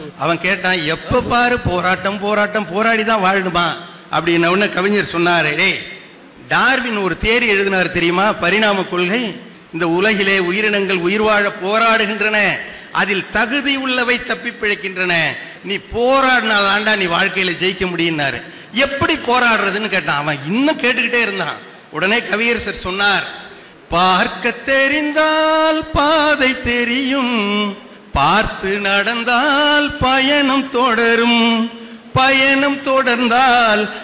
அவன் கேட்டான் எப்ப பாரு போராட்டம் போராட்டம் போராடி தான் வாழணுமா அப்படின்ன உடனே கவிஞர் சொன்னாரு டேய் டார்வின் ஒரு தேரி எழுதினார் தெரியுமா பரிணாம கொள்கை இந்த உலகிலே உயிரினங்கள் உயிர் வாழ போராடுகின்றன அதில் தகுதி உள்ளவை தப்பி பிழைக்கின்றன நீ போராடினாதாண்டா நீ வாழ்க்கையில ஜெயிக்க முடியும்னாரு எப்படி போராடுறதுன்னு கேட்டான் அவன் இன்னும் கேட்டுக்கிட்டே இருந்தான் உடனே கவியரசர் சொன்னார் பார்க்க தெரிந்தால் பாதை தெரியும் பார்த்து நடந்தால் பயணம் தொடரும் பயணம் தொடர்ந்தால்